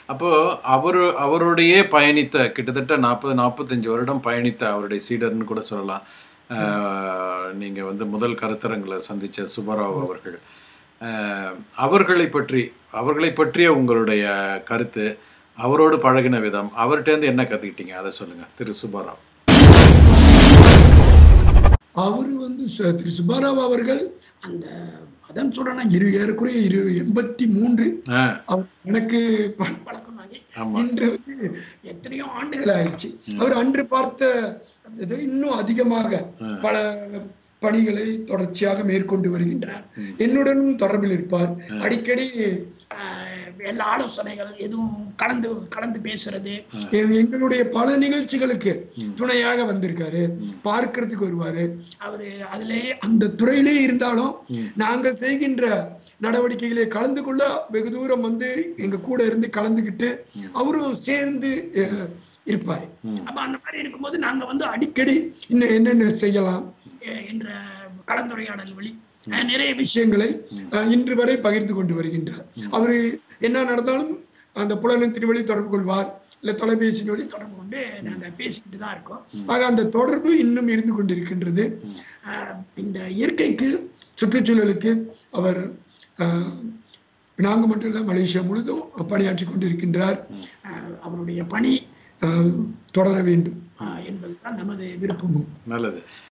அப்போ அவர் அவருடைய பயணித்த கிட்டத்தட்ட நாற்பது நாற்பத்தஞ்சு வருடம் பயணித்த அவருடைய சீடர்னு கூட சொல்லலாம் அஹ், நீங்க வந்து முதல் கருத்தரங்களை சந்திச்ச சுப்பராவ் அவர்கள் அஹ், அவர்களை பற்றி அவர்களை பற்றிய உங்களுடைய கருத்து அவரோடு பழகின விதம் அவர்கிட்டேருந்து என்ன கத்துக்கிட்டீங்க அதை சொல்லுங்க திரு சுப்பராவ் அவரு வந்து ச- திரு சுப்பாராவ் அவர்கள் அந்த அதான் சொல்றேன்னா இரு ஏறக்குறைய இரு எண்பத்தி மூன்று ஆ அவர் எனக்கு ப- பழக்கமாகி ஆமா. இன்று வந்து எத்தனையோ ஆண்டுகள் ஆயிடுச்சு அவர் அன்று பார்த்த அந்த இது இன்னும் அதிகமாக பல பணிகளை தொடர்ச்சியாக மேற்கொண்டு வருகின்றார் என்னுடனும் தொடர்பில் இருப்பார் அடிக்கடி ஆஹ், எல்லா ஆலோசனைகள் எதுவும் கலந்து கலந்து பேசுறது எ- எங்களுடைய பல நிகழ்ச்சிகளுக்கு துணையாக வந்திருக்காரு பார்க்கறதுக்கு வருவாரு அவரு அதிலே அந்த துறையிலே இருந்தாலும் நாங்கள் செய்கின்ற நடவடிக்கைகளை கலந்து கொள்ள வெகு தூரம் வந்து எங்க கூட இருந்து கலந்துக்கிட்டு அவரும் சேர்ந்து அஹ், இருப்பாரு அப்ப அந்த மாதிரி இருக்கும்போது நாங்க வந்து அடிக்கடி இன்னும் என்னென்ன செய்யலாம் அஹ், என்ற கலந்துரையாடல் வழி அஹ், நிறைய விஷயங்களை அஹ், இன்று வரை பகிர்ந்து கொண்டு வருகின்றார் அவரு என்ன நடந்தாலும் அந்த புலனத்தின் வழி தொடர்பு கொள்வார் இல்ல தொலைபேசியின் வழி தொடர்பு கொண்டு நாங்க பேசிக்கிட்டு தான் இருக்கோம் ஆக அந்த தொடர்பு இன்னும் இருந்து கொண்டிருக்கின்றது அஹ், இந்த இயற்கைக்கு சுற்றுச்சூழலுக்கு அவர் அஹ், பினாங்கு மட்டும் இல்ல மலேசியா முழுதும் பணியாற்றி கொண்டிருக்கின்றார் அஹ், அவருடைய பணி அஹ், தொடர வேண்டும் அஹ், என்பதுதான் நமது விருப்பமும் நல்லது